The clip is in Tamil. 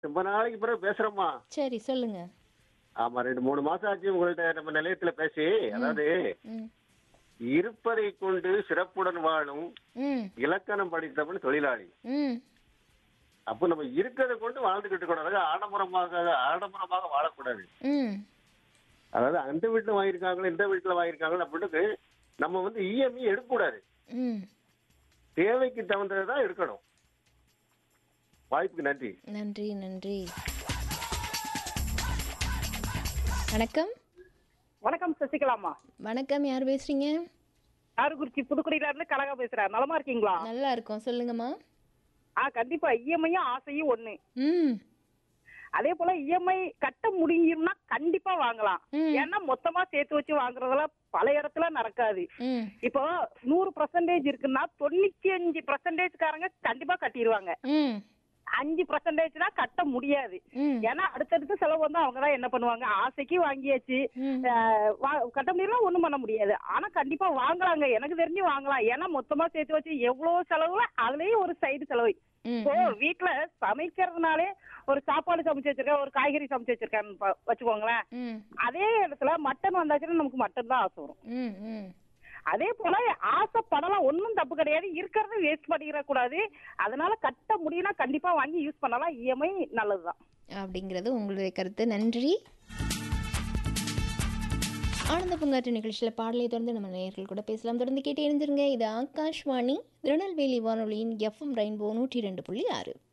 ரொம்ப நாளைக்கு பிறகு பேசுறோமா சரி சொல்லுங்க ஆமா ரெண்டு மூணு மாசம் ஆச்சு உங்கள்ட்ட நம்ம நிலையத்துல பேசி அதாவது ம் இருப்பதை கொண்டு சிறப்புடன் வாழும் ம் இலக்கணம் படித்தவன் தொழிலாளி ம் அப்போ நம்ம இருக்கிறத கொண்டு வாழ்ந்துகிட்டு கூடாது ஆடம்பரமாக ஆடம்பரமாக வாழக்கூடாது ம் அதாவது அந்த வீட்டுல வாங்கியிருக்காங்களோ இந்த வீட்டுல வாங்கியிருக்காங்களோ அப்படின்னு நம்ம வந்து இஎம்ஐ எடுக்கக்கூடாது ம் தேவைக்கு தகுந்ததான் எடுக்கணும் வாய்ப்புக்கு நன்றி நன்றி நன்றி வணக்கம் வணக்கம் சசிகலாமா வணக்கம் யார் பேசுறீங்க காரக்குறிச்சி புதுக்குடியில இருந்து கலகா பேசுறேன் நலமா இருக்கீங்களா நல்லா இருக்கோம் சொல்லுங்கம்மா ஆ கண்டிப்பா இஎம்ஐயும் ஆசையும் ஒண்ணு ம் அதே போல இஎம்ஐ கட்ட முடியும்னா கண்டிப்பா வாங்கலாம் ம். ஏன்னா மொத்தமா சேர்த்து வச்சு வாங்குறதெல்லாம் பல இடத்துல நடக்காது ம் இப்போ நூறு பர்சன்டேஜ் இருக்குன்னா தொண்ணூத்தி அஞ்சு பர்சன்டேஜ்காரங்க கண்டிப்பா கட்டிடுவாங்க ம் அஞ்சு பர்சன்டேஜ்னா கட்ட முடியாது ம் ஏன்னா அடுத்தடுத்து செலவு வந்து அவங்க தான் என்ன பண்ணுவாங்க ஆசைக்கு வாங்கியாச்சு ம். அஹ் வா- கட்ட முடியலாம் ஒண்ணும் பண்ண முடியாது ஆனா கண்டிப்பா வாங்கலாங்க எனக்கு தெரிஞ்சு வாங்கலாம் ஏன்னா மொத்தமா சேர்த்து வச்சு எவ்வளவு செலவு அதுலயும் ஒரு சைடு செலவு ம் இப்போ வீட்டுல சமைக்கிறதுனாலே ஒரு சாப்பாடு சமைச்சு வச்சிருக்கேன் ஒரு காய்கறி சமைச்சு வச்சிருக்கேன்னு ப- வச்சுக்கோங்களேன் ம் அதே இடத்துல மட்டன் வந்தாச்சுன்னா நமக்கு மட்டன் தான் ஆசை வரும் ம் ம் அதே போல ஆசைப்படலாம் ஒன்றும் தப்பு கிடையாது இருக்கிறத வேஸ்ட் பண்ணிடக் கூடாது அதனால கட்ட முடியும்னா கண்டிப்பா வாங்கி யூஸ் பண்ணலாம் இஎம்ஐ நல்லதுதான் அப்படிங்கிறது உங்களுடைய கருத்து நன்றி ஆனந்த பூங்காற்று நிகழ்ச்சியில் பாடலை தொடர்ந்து நம்ம நேயர்கள் கூட பேசலாம் தொடர்ந்து கேட்டு இணைஞ்சிருங்க இது ஆகாஷ்வாணி திருநெல்வேலி வானொலியின் எஃப்எம் ரெயின்போ நூற்றி ரெண்டு புள்ளி ஆறு